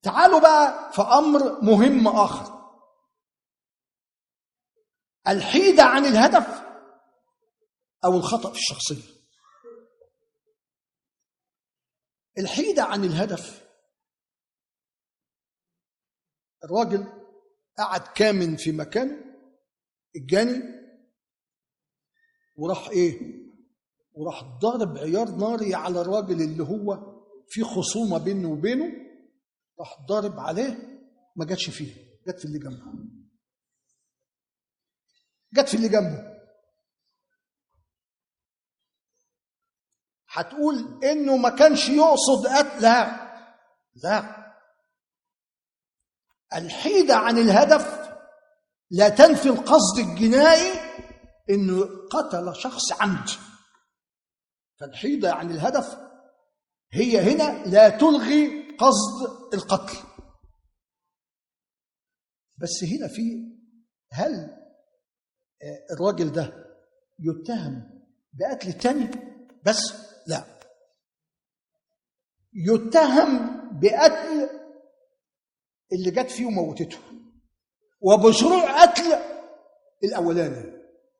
تعالوا بقى في امر مهم اخر الحيده عن الهدف او الخطا في الشخصيه الحيده عن الهدف الراجل قعد كامن في مكانه الجاني وراح ايه وراح ضارب عيار ناري على الراجل اللي هو في خصومه بينه وبينه راح ضارب عليه ما جاتش فيه جت في اللي جنبه جت في اللي جنبه هتقول انه ما كانش يقصد قتل لا لا الحيدة عن الهدف لا تنفي القصد الجنائي انه قتل شخص عمد فالحيدة عن الهدف هي هنا لا تلغي قصد القتل بس هنا في هل الراجل ده يتهم بقتل التاني بس لا يتهم بقتل اللي جت فيه وموتته وبشروع قتل الاولاني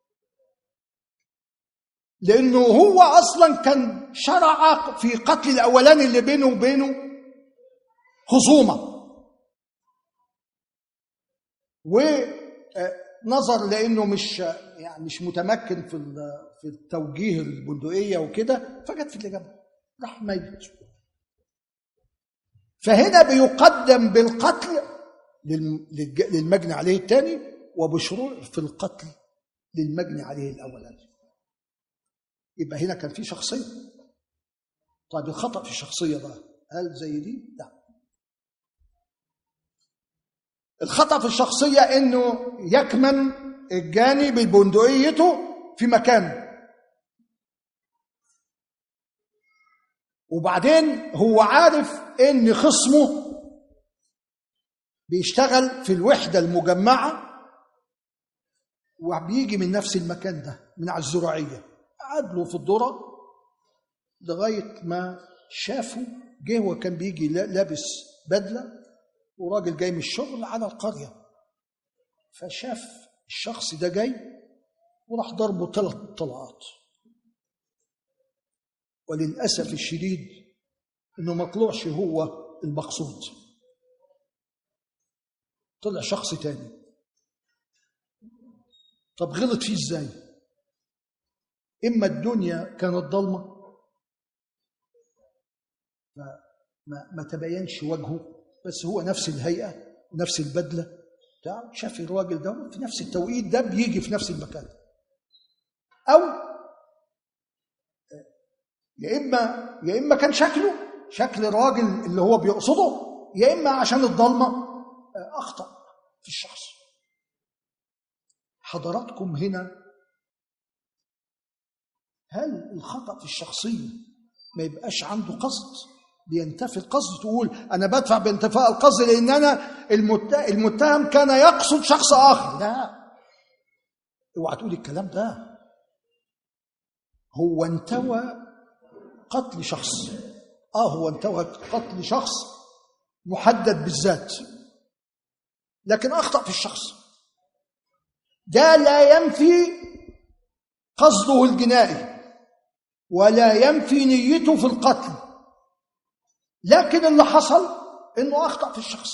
لانه هو اصلا كان شرع في قتل الاولاني اللي بينه وبينه خصومه ونظر لانه مش يعني مش متمكن في في التوجيه البندقيه وكده فجت في اللي جنبه راح ميت فهنا بيقدم بالقتل للمجني عليه الثاني وبشروع في القتل للمجني عليه الاولاني يبقى هنا كان في شخصيه طيب الخطا في الشخصيه بقى هل زي دي لا الخطا في الشخصيه انه يكمن الجاني ببندقيته في مكانه وبعدين هو عارف ان خصمه بيشتغل في الوحده المجمعه وبيجي من نفس المكان ده من على الزراعيه قعد له في الذره لغايه ما شافه جه وكان بيجي لابس بدله وراجل جاي من الشغل على القريه فشاف الشخص ده جاي وراح ضربه ثلاث طلقات وللاسف الشديد انه ما طلعش هو المقصود طلع شخص تاني طب غلط فيه ازاي اما الدنيا كانت ضلمه ما ما تبينش وجهه بس هو نفس الهيئه ونفس البدله بتاع شاف الراجل ده في نفس التوقيت ده بيجي في نفس المكان او يا اما يا اما كان شكله شكل الراجل اللي هو بيقصده يا اما عشان الضلمه اخطا في الشخص حضراتكم هنا هل الخطا في الشخصيه ما يبقاش عنده قصد بينتفي القصد تقول انا بدفع بانتفاء القصد لان انا المتهم كان يقصد شخص اخر لا اوعى تقول الكلام ده هو انتوى قتل شخص اه هو انتوى قتل شخص محدد بالذات لكن اخطا في الشخص ده لا ينفي قصده الجنائي ولا ينفي نيته في القتل لكن اللي حصل انه اخطا في الشخص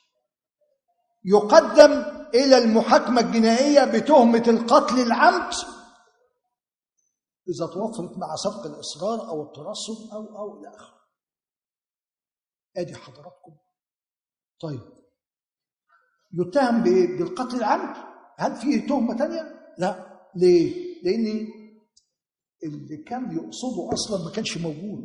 يقدم الى المحاكمه الجنائيه بتهمه القتل العمد اذا توفرت مع سبق الاصرار او الترصد او او الى اخره ادي حضراتكم طيب يتهم بالقتل العمد هل فيه تهمه ثانيه لا ليه لان اللي كان يقصده اصلا ما كانش موجود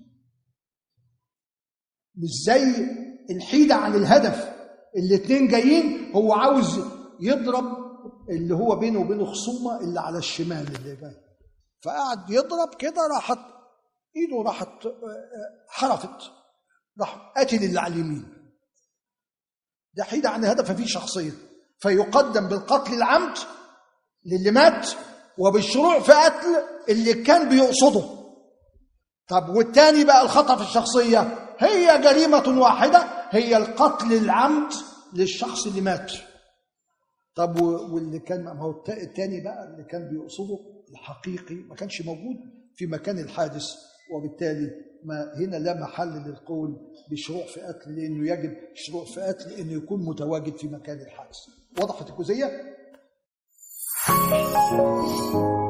مش زي الحيدة عن الهدف الاتنين جايين هو عاوز يضرب اللي هو بينه وبينه خصومة اللي على الشمال اللي جاي فقعد يضرب كده راحت ايده راحت حرفت راح قاتل اللي على اليمين ده حيدة عن الهدف فيه شخصية فيقدم بالقتل العمد للي مات وبالشروع في قتل اللي كان بيقصده طب والتاني بقى الخطأ في الشخصية هي جريمة واحدة هي القتل العمد للشخص اللي مات طب و- واللي كان ما هو الت- التاني بقى اللي كان بيقصده الحقيقي ما كانش موجود في مكان الحادث وبالتالي ما هنا لا محل للقول بشروع في قتل لانه يجب شروع في قتل انه يكون متواجد في مكان الحادث وضحت الجزئيه